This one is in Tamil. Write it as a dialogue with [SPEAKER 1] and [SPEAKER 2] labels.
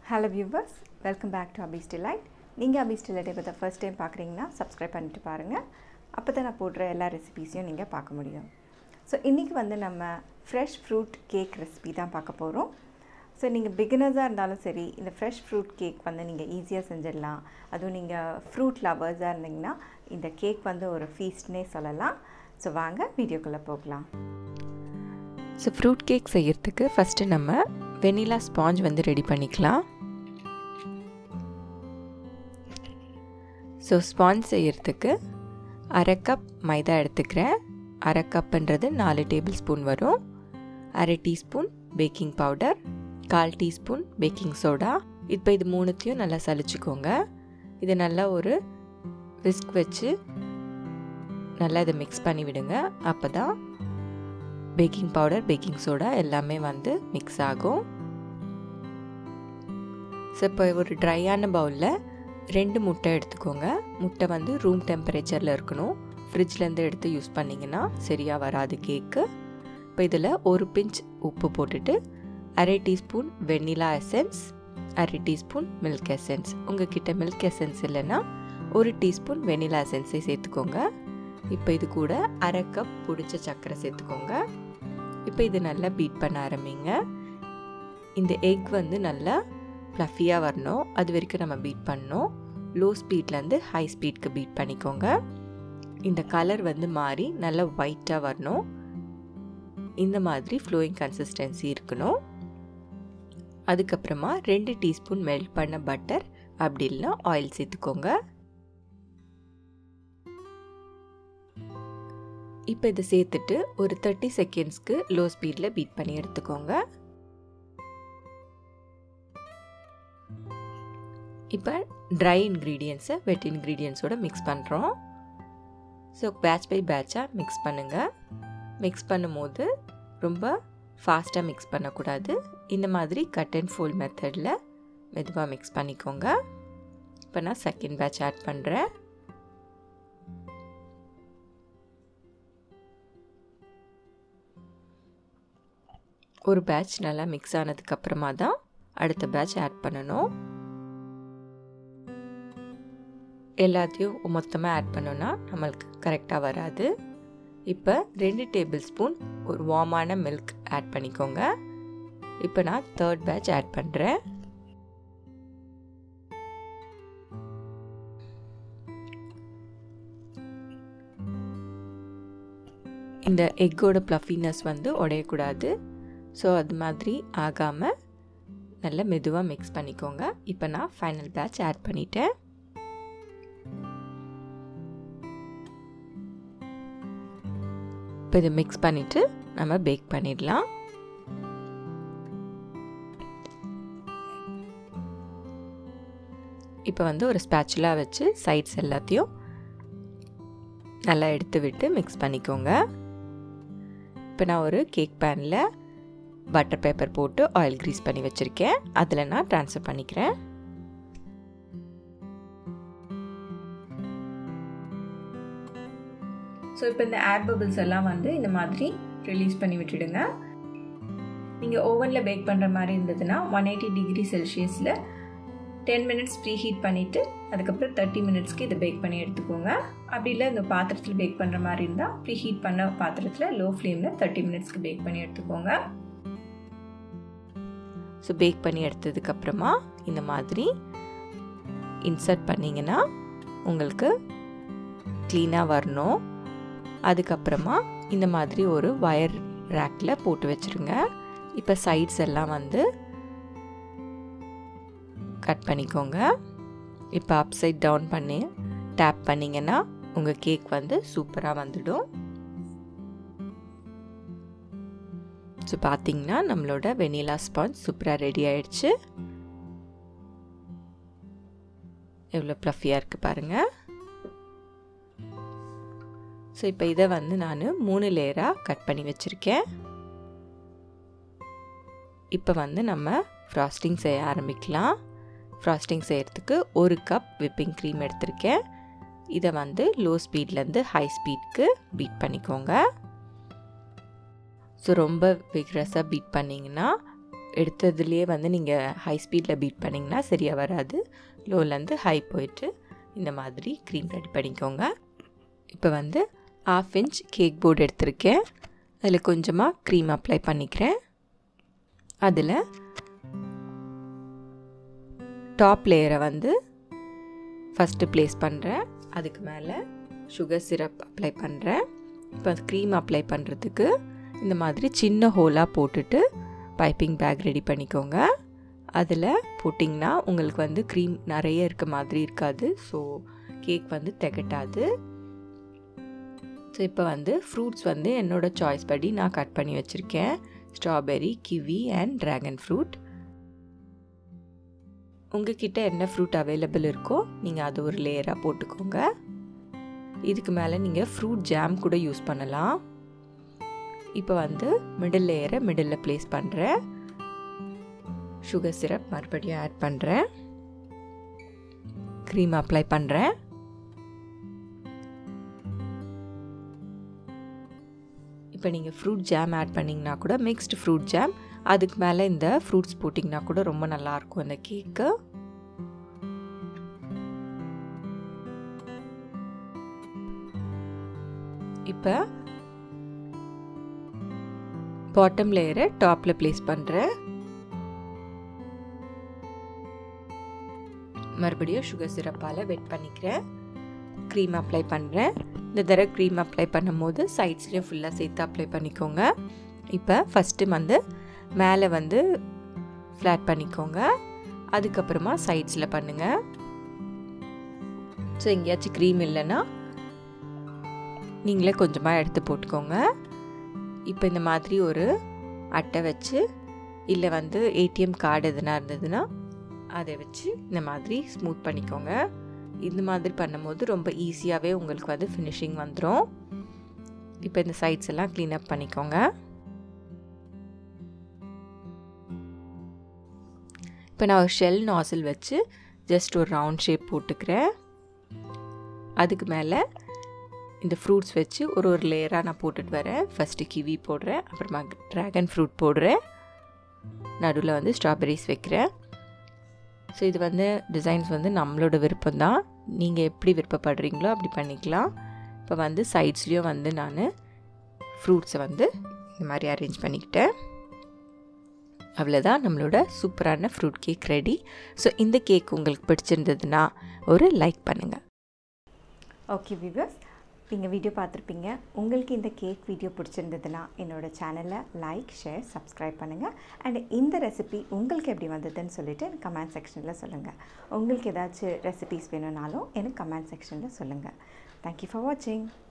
[SPEAKER 1] hello viewers welcome back to Abi's delight நீங்கள் அபீஸ் டிலைட்டை பற்றி ஃபர்ஸ்ட் டைம் பார்க்குறீங்கன்னா சப்ஸ்கிரைப் பண்ணிட்டு பாருங்கள் அப்போ தான் நான் போடுற எல்லா ரெசிபீஸையும் நீங்கள் பார்க்க முடியும் ஸோ இன்றைக்கி வந்து நம்ம ஃப்ரெஷ் ஃப்ரூட் கேக் ரெசிபி தான் பார்க்க போகிறோம் ஸோ நீங்கள் பிகினர்ஸாக இருந்தாலும் சரி இந்த ஃப்ரெஷ் ஃப்ரூட் கேக் வந்து நீங்கள் ஈஸியாக செஞ்சிடலாம் அதுவும் நீங்கள் ஃப்ரூட் லவர்ஸாக இருந்தீங்கன்னா இந்த கேக் வந்து ஒரு ஃபீஸ்ட்னே சொல்லலாம் ஸோ வாங்க வீடியோக்குள்ளே போகலாம்
[SPEAKER 2] ஸோ ஃப்ரூட் கேக் செய்யறதுக்கு ஃபஸ்ட்டு நம்ம வெனிலா ஸ்பாஞ்ச் வந்து ரெடி பண்ணிக்கலாம் ஸோ ஸ்பாஞ்ச் செய்யறதுக்கு அரை கப் மைதா எடுத்துக்கிறேன் அரை கப்புன்றது நாலு டேபிள் ஸ்பூன் வரும் அரை டீஸ்பூன் பேக்கிங் பவுடர் கால் டீஸ்பூன் பேக்கிங் சோடா இப்போ இது மூணுத்தையும் நல்லா சலிச்சுக்கோங்க இது நல்லா ஒரு விஸ்க் வச்சு நல்லா இதை மிக்ஸ் பண்ணி விடுங்க அப்போ தான் பேக்கிங் பவுடர் பேக்கிங் சோடா எல்லாமே வந்து மிக்ஸ் ஆகும் ஸோ இப்போ ஒரு ட்ரையான பவுலில் ரெண்டு முட்டை எடுத்துக்கோங்க முட்டை வந்து ரூம் டெம்பரேச்சரில் இருக்கணும் ஃப்ரிட்ஜ்லேருந்து எடுத்து யூஸ் பண்ணிங்கன்னா சரியாக வராது கேக்கு இப்போ இதில் ஒரு பிஞ்ச் உப்பு போட்டுட்டு அரை டீஸ்பூன் வெண்ணிலா எசன்ஸ் அரை டீஸ்பூன் மில்க் எசன்ஸ் உங்கள் கிட்ட மில்க் எசன்ஸ் இல்லைன்னா ஒரு டீஸ்பூன் வெண்ணிலா எசன்ஸை சேர்த்துக்கோங்க இப்போ இது கூட அரை கப் பிடிச்ச சர்க்கரை சேர்த்துக்கோங்க இப்போ இது நல்லா பீட் பண்ண ஆரம்பிங்க இந்த எக் வந்து நல்லா ஃப்ளஃபியாக வரணும் அது வரைக்கும் நம்ம பீட் பண்ணணும் லோ ஸ்பீட்லேருந்து ஹை ஸ்பீட்க்கு பீட் பண்ணிக்கோங்க இந்த கலர் வந்து மாறி நல்லா ஒயிட்டாக வரணும் இந்த மாதிரி ஃப்ளோயிங் கன்சிஸ்டன்சி இருக்கணும் அதுக்கப்புறமா ரெண்டு டீஸ்பூன் மெல்ட் பண்ண பட்டர் அப்படி இல்லைனா ஆயில் சேர்த்துக்கோங்க இப்போ இதை சேர்த்துட்டு ஒரு தேர்ட்டி செகண்ட்ஸ்க்கு லோ ஸ்பீடில் பீட் பண்ணி எடுத்துக்கோங்க இப்போ ட்ரை இன்க்ரீடியன்ஸை வெட் இன்க்ரீடியன்ஸோட மிக்ஸ் பண்ணுறோம் ஸோ பேட்ச் பை பேட்சாக மிக்ஸ் பண்ணுங்கள் மிக்ஸ் பண்ணும்போது ரொம்ப ஃபாஸ்ட்டாக மிக்ஸ் பண்ணக்கூடாது இந்த மாதிரி கட் அண்ட் ஃபோல் மெத்தடில் மெதுவாக மிக்ஸ் பண்ணிக்கோங்க இப்போ நான் செகண்ட் பேட்ச் ஆட் பண்ணுறேன் ஒரு பேட்ச் நல்லா மிக்ஸ் ஆனதுக்கப்புறமா தான் அடுத்த பேட்ச் ஆட் பண்ணணும் எல்லாத்தையும் மொத்தமாக ஆட் பண்ணோன்னா நம்மளுக்கு கரெக்டாக வராது இப்போ ரெண்டு டேபிள் ஸ்பூன் ஒரு வார்மான மில்க் ஆட் பண்ணிக்கோங்க இப்போ நான் தேர்ட் பேட்ச் ஆட் பண்ணுறேன் இந்த எக்கோட ப்ளஃபினஸ் வந்து உடையக்கூடாது ஸோ அது மாதிரி ஆகாமல் நல்லா மெதுவாக மிக்ஸ் பண்ணிக்கோங்க இப்போ நான் ஃபைனல் பேட்ச் ஆட் பண்ணிட்டேன் இப்போ இதை மிக்ஸ் பண்ணிவிட்டு நம்ம பேக் பண்ணிடலாம் இப்போ வந்து ஒரு ஸ்பேச்சுலாக வச்சு சைட்ஸ் எல்லாத்தையும் நல்லா எடுத்து விட்டு மிக்ஸ் பண்ணிக்கோங்க இப்போ நான் ஒரு கேக் பேனில் பட்டர் பேப்பர் போட்டு ஆயில் க்ரீஸ் பண்ணி வச்சுருக்கேன் அதில் நான் ட்ரான்ஸ்ஃபர் பண்ணிக்கிறேன்
[SPEAKER 1] ஸோ இப்போ இந்த ஏர் பபிள்ஸ் எல்லாம் வந்து இந்த மாதிரி ரிலீஸ் பண்ணி விட்டுடுங்க நீங்கள் ஓவனில் பேக் பண்ணுற மாதிரி இருந்ததுன்னா ஒன் எயிட்டி டிகிரி செல்சியஸில் டென் மினிட்ஸ் ப்ரீ ஹீட் பண்ணிவிட்டு அதுக்கப்புறம் தேர்ட்டி மினிட்ஸ்க்கு இதை பேக் பண்ணி எடுத்துக்கோங்க அப்படி இல்லை இந்த பாத்திரத்தில் பேக் பண்ணுற மாதிரி இருந்தால் ப்ரீ ஹீட் பண்ண பாத்திரத்தில் லோ ஃப்ளேமில் தேர்ட்டி மினிட்ஸ்க்கு பேக் பண்ணி எடுத்துக்கோங்க
[SPEAKER 2] ஸோ பேக் பண்ணி எடுத்ததுக்கப்புறமா இந்த மாதிரி இன்சர்ட் பண்ணிங்கன்னா உங்களுக்கு க்ளீனாக வரணும் அதுக்கப்புறமா இந்த மாதிரி ஒரு ஒயர் ரேக்கில் போட்டு வச்சுருங்க இப்போ சைட்ஸ் எல்லாம் வந்து கட் பண்ணிக்கோங்க இப்போ அப் சைட் டவுன் பண்ணி டேப் பண்ணிங்கன்னா உங்கள் கேக் வந்து சூப்பராக வந்துடும் ஸோ பார்த்தீங்கன்னா நம்மளோட வெனிலா ஸ்பாஞ்ச் சூப்பராக ரெடி ஆயிடுச்சு எவ்வளோ ப்ளஃபியாக இருக்குது பாருங்கள் ஸோ இப்போ இதை வந்து நான் மூணு லேயராக கட் பண்ணி வச்சுருக்கேன் இப்போ வந்து நம்ம ஃப்ராஸ்டிங் செய்ய ஆரம்பிக்கலாம் ஃப்ராஸ்டிங் செய்கிறதுக்கு ஒரு கப் விப்பிங் க்ரீம் எடுத்திருக்கேன் இதை வந்து லோ ஸ்பீட்லேருந்து ஹை ஸ்பீட்க்கு பீட் பண்ணிக்கோங்க ஸோ ரொம்ப விக்ரஸாக பீட் பண்ணிங்கன்னா எடுத்ததுலேயே வந்து நீங்கள் ஹை ஸ்பீடில் பீட் பண்ணிங்கன்னா சரியாக வராது லோலேருந்து ஹை போயிட்டு இந்த மாதிரி க்ரீம் ரெடி பண்ணிக்கோங்க இப்போ வந்து ஆஃப் இன்ச் கேக் போர்டு எடுத்திருக்கேன் அதில் கொஞ்சமாக க்ரீம் அப்ளை பண்ணிக்கிறேன் அதில் டாப் லேயரை வந்து ஃபஸ்ட்டு ப்ளேஸ் பண்ணுறேன் அதுக்கு மேலே சுகர் சிரப் அப்ளை பண்ணுறேன் இப்போ க்ரீம் அப்ளை பண்ணுறதுக்கு இந்த மாதிரி சின்ன ஹோலாக போட்டுட்டு பைப்பிங் பேக் ரெடி பண்ணிக்கோங்க அதில் போட்டிங்கன்னா உங்களுக்கு வந்து க்ரீம் நிறைய இருக்க மாதிரி இருக்காது ஸோ கேக் வந்து திகட்டாது ஸோ இப்போ வந்து ஃப்ரூட்ஸ் வந்து என்னோடய சாய்ஸ் படி நான் கட் பண்ணி வச்சுருக்கேன் strawberry kiwi and dragon fruit உங்ககிட்ட என்ன ஃப்ரூட் அவைலபிள் இருக்கோ நீங்கள் அது ஒரு லேயராக போட்டுக்கோங்க இதுக்கு மேலே நீங்கள் ஃப்ரூட் ஜாம் கூட யூஸ் பண்ணலாம் இப்போ வந்து மிடில் லேயரை மிடில் ப்ளேஸ் பண்ணுறேன் சுகர் சிரப் மறுபடியும் ஆட் பண்ணுறேன் க்ரீம் அப்ளை பண்ணுறேன் இப்போ நீங்கள் ஃப்ரூட் ஜாம் ஆட் பண்ணிங்கன்னா கூட மிக்ஸ்டு ஃப்ரூட் ஜாம் அதுக்கு மேலே இந்த ஃப்ரூட்ஸ் போட்டிங்கன்னா கூட ரொம்ப நல்லாயிருக்கும் அந்த கேக்கு இப்போ பாட்டம் லேயரை டாப்பில் ப்ளேஸ் பண்ணுறேன் மறுபடியும் சுகர் சிரப்பால் வெட் பண்ணிக்கிறேன் க்ரீம் அப்ளை பண்ணுறேன் இந்த தடவை க்ரீம் அப்ளை பண்ணும்போது சைட்ஸ்லேயும் ஃபுல்லாக சேர்த்து அப்ளை பண்ணிக்கோங்க இப்போ ஃபஸ்ட்டு வந்து மேலே வந்து ஃப்ளாட் பண்ணிக்கோங்க அதுக்கப்புறமா சைட்ஸில் பண்ணுங்கள் ஸோ எங்கேயாச்சும் க்ரீம் இல்லைன்னா நீங்களே கொஞ்சமாக எடுத்து போட்டுக்கோங்க இப்போ இந்த மாதிரி ஒரு அட்டை வச்சு இல்லை வந்து ஏடிஎம் கார்டு எதுனா இருந்ததுன்னா அதை வச்சு இந்த மாதிரி ஸ்மூத் பண்ணிக்கோங்க இந்த மாதிரி பண்ணும்போது ரொம்ப ஈஸியாகவே உங்களுக்கு வந்து ஃபினிஷிங் வந்துடும் இப்போ இந்த சைட்ஸ் எல்லாம் க்ளீன் அப் பண்ணிக்கோங்க இப்போ நான் ஒரு ஷெல் நாசில் வச்சு ஜஸ்ட் ஒரு ரவுண்ட் ஷேப் போட்டுக்கிறேன் அதுக்கு மேலே இந்த ஃப்ரூட்ஸ் வச்சு ஒரு ஒரு லேயராக நான் போட்டுட்டு வரேன் ஃபஸ்ட்டு கிவி போடுறேன் அப்புறமா ட்ராகன் ஃப்ரூட் போடுறேன் நடுவில் வந்து ஸ்ட்ராபெரிஸ் வைக்கிறேன் ஸோ இது வந்து டிசைன்ஸ் வந்து நம்மளோட விருப்பம் தான் நீங்கள் எப்படி விருப்பப்படுறீங்களோ அப்படி பண்ணிக்கலாம் இப்போ வந்து சைட்ஸ்லேயும் வந்து நான் ஃப்ரூட்ஸை வந்து இந்த மாதிரி அரேஞ்ச் பண்ணிக்கிட்டேன் அவ்வளோதான் நம்மளோட சூப்பரான ஃப்ரூட் கேக் ரெடி ஸோ இந்த கேக் உங்களுக்கு பிடிச்சிருந்ததுன்னா ஒரு லைக் பண்ணுங்கள்
[SPEAKER 1] ஓகே விவர்ஸ் நீங்கள் வீடியோ பார்த்துருப்பீங்க உங்களுக்கு இந்த கேக் வீடியோ பிடிச்சிருந்ததுன்னா என்னோடய சேனலை லைக் ஷேர் சப்ஸ்கிரைப் பண்ணுங்கள் அண்ட் இந்த ரெசிபி உங்களுக்கு எப்படி வந்ததுன்னு சொல்லிவிட்டு எனக்கு கமெண்ட் செக்ஷனில் சொல்லுங்கள் உங்களுக்கு ஏதாச்சும் ரெசிபீஸ் வேணும்னாலும் எனக்கு கமெண்ட் செக்ஷனில் சொல்லுங்கள் தேங்க்யூ ஃபார் வாட்சிங்